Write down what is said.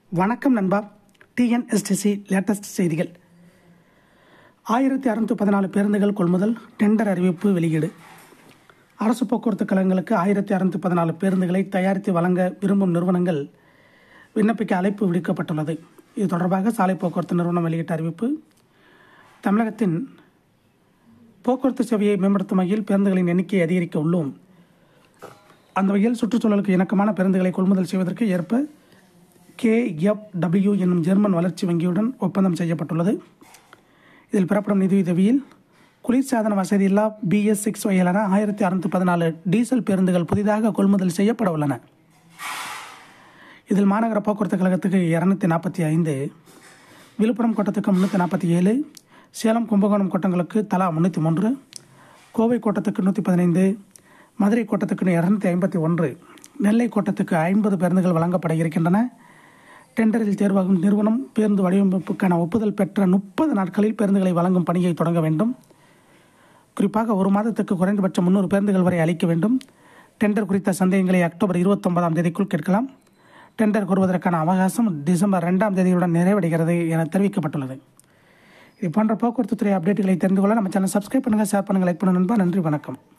வணக்கம் நண்பா TNSTC latest செய்திகள் ஆயிரத்தி அறுநூற்றி பதினாலு பேருந்துகள் கொள்முதல் டெண்டர் அறிவிப்பு வெளியீடு அரசு போக்குவரத்து கழகங்களுக்கு ஆயிரத்தி அறுநூற்றி பதினாலு பேருந்துகளை தயாரித்து வழங்க விரும்பும் நிறுவனங்கள் விண்ணப்பிக்க அழைப்பு விடுக்கப்பட்டுள்ளது இது தொடர்பாக சாலை போக்குவரத்து நிறுவனம் வெளியிட்ட அறிவிப்பு தமிழகத்தின் போக்குவரத்து சேவையை மேம்படுத்தும் வகையில் பேருந்துகளின் எண்ணிக்கையை அதிகரிக்க உள்ளோம் அந்த வகையில் சுற்றுச்சூழலுக்கு இணக்கமான பேருந்துகளை கொள்முதல் செய்வதற்கு ஏற்ப கேஎஃப்டபிள்யூ என்னும் ஜெர்மன் வளர்ச்சி வங்கியுடன் ஒப்பந்தம் செய்யப்பட்டுள்ளது இதில் பெறப்படும் நிதியுதவியில் குளிர்சாதன வசதியில்லா பிஎஸ் சிக்ஸ் வகையிலான ஆயிரத்தி அறுநூற்றி பதினாலு டீசல் பேருந்துகள் புதிதாக கொள்முதல் செய்யப்பட உள்ளன இதில் மாநகர போக்குவரத்து கழகத்துக்கு இரநூத்தி நாற்பத்தி ஐந்து விழுப்புரம் கோட்டத்துக்கு முந்நூற்றி நாற்பத்தி ஏழு சேலம் கும்பகோணம் கோட்டங்களுக்கு தலா முந்நூற்றி மூன்று கோவை கோட்டத்துக்கு நூற்றி பதினைந்து மதுரை கோட்டத்துக்கு இரநூத்தி ஐம்பத்தி ஒன்று நெல்லை கோட்டத்துக்கு ஐம்பது பேருந்துகள் வழங்கப்பட இருக்கின்றன டெண்டரில் தேர்வாகும் நிறுவனம் பேருந்து வடிவமைப்புக்கான ஒப்புதல் பெற்ற முப்பது நாட்களில் பேருந்துகளை வழங்கும் பணியை தொடங்க வேண்டும் குறிப்பாக ஒரு மாதத்துக்கு குறைந்தபட்சம் முன்னூறு பேருந்துகள் வரை அளிக்க வேண்டும் டெண்டர் குறித்த சந்தேகங்களை அக்டோபர் இருபத்தொன்பதாம் தேதிக்குள் கேட்கலாம் டெண்டர் கோருவதற்கான அவகாசம் டிசம்பர் ரெண்டாம் தேதியுடன் நிறைவடைகிறது என தெரிவிக்கப்பட்டுள்ளது இது போன்ற போக்குவரத்து துறை அப்டேட்டுகளை தெரிந்து கொள்ள நம்ம சேனல் சப்ஸ்கிரைப் பண்ணுங்கள் ஷேர் பண்ணுங்கள் லைக் பண்ணுங்கள் நண்பா நன்றி வணக்கம்